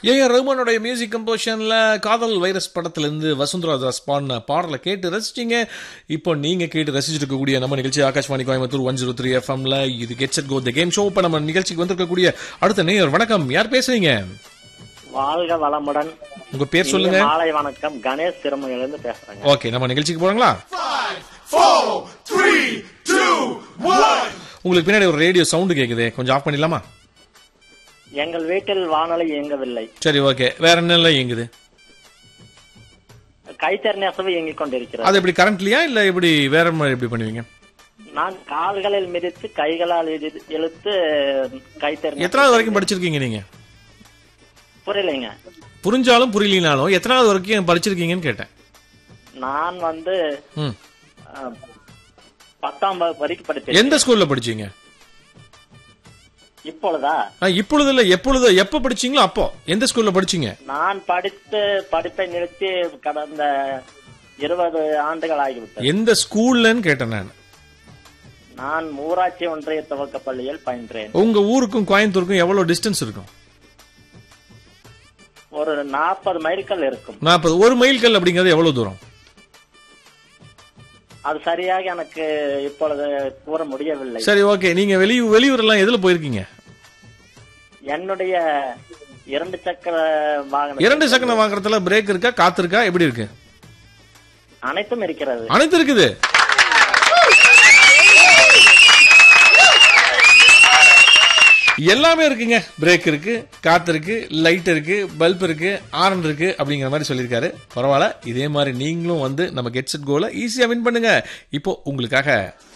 AR ரஹ்மானுடைய music கம்போஷன்ல காதல் virus படத்துல இருந்து வசுந்தரா தாஸ் பாடின பாடலை கேட்டு ரசிச்சீங்க இப்போ நீங்க கேட்டு ரசிச்சுட்டு இருக்கக்கூடிய நம்ம நிகழ்ச்சி Akashvani Coimbatore one zero three எஃப்எம்ல இது get set go the game show இப்ப நம்ம நிகழ்ச்சிக்கு வந்திருக்கக்கூடிய அடுத்த நேயர் வணக்கம் யார் பேசுறீங்க வாழ்க வளமுடன் உங்க பேர் சொல்லுங்க இனிய மாலை வணக்கம் கணேஷ் திருமணிலிருந்து பேசுறேங்க ஓகே நம்ம நிகழ்ச்சிக்கு போறாங்களா உங்களுக்கு பின்னாடி ஒரு ரேடியோ சவுண்ட் கேக்குது கொஞ்சம் ஆஃப் பண்ணிடலாமா எங்கள் வீட்டில் வானொலி இயங்கவில்லை சரி ஓகே வேற என்ன இயங்குது கைத்தறி நெசவு இயங்கிக் கொண்டிருக்கிறது அது எப்படி கரண்ட்லயா இல்ல எப்படி வேற மாதிரி எப்படி பண்ணுவீங்க நான் கால்களில் மிதித்து கைகளால் இழு- இழுத்து கைத்தறி நெசவு- எத்தனாவது வரைக்கும் படிச்சிருக்கீங்க நீங்க புரியலைங்க புரிஞ்சாலும் புரியலினாலும் எத்தனாவது வரைக்கும் படிச்சிருக்கீங்கன்னு கேட்டேன் நான் வந்து ம். அஹ், பத்தாம் வகுப்பு வரைக்கும் படித்தேன் எந்த ஸ்கூல்ல படிச்சீங்க இப்பொழுதா ஆ, இப்பொழுது இல்ல எப்பொழுது எப்ப படிச்சீங்களோ அப்போ எந்த ஸ்கூல்ல படிச்சீங்க நான் படித்து படிப்பை நிறுத்தி கடந்த இருபது ஆண்டுகள் ஆகிவிட்டது எந்த ஸ்கூல்லன்னு கேட்டேன் நான் நான் ஊராட்சி ஒன்றிய துவக்க பள்ளியில் பயின்றேன் உங்க ஊருக்கும் கோயம்புத்தூருக்கும் எவ்வளவு டிஸ்டன்ஸ் இருக்கும் ஒரு நாற்பது மைல்கள் இருக்கும் நாற்பது ஒரு மைல் கல் அப்படிங்கிறது எவ்வளவு தூரம் அது சரியாக எனக்கு இப்பொழுது கூற முடியவில்லை சரி ஓகே நீங்க வெளியூர் வெளியூர் எல்லாம் எதுல போயிருக்கீங்க என்னுடைய இரண்டு சக்கர வாகனம் இரண்டு சக்கரம் வாங்குறதுல பிரேக் இருக்கா காத்து இருக்கா எப்படி இருக்கு அனைத்தும் இருக்கிறது அனைத்து இருக்குது எல்லாமே இருக்குங்க பிரேக் இருக்கு காத்து இருக்கு லைட் இருக்கு பல்ப் இருக்கு ஆரன் இருக்கு அப்படிங்கிற மாதிரி சொல்லியிருக்காரு பரவாயில்ல இதே மாதிரி நீங்களும் வந்து நம்ம கெட் செட் கோல ஈஸியா வின் பண்ணுங்க இப்போ உங்களுக்காக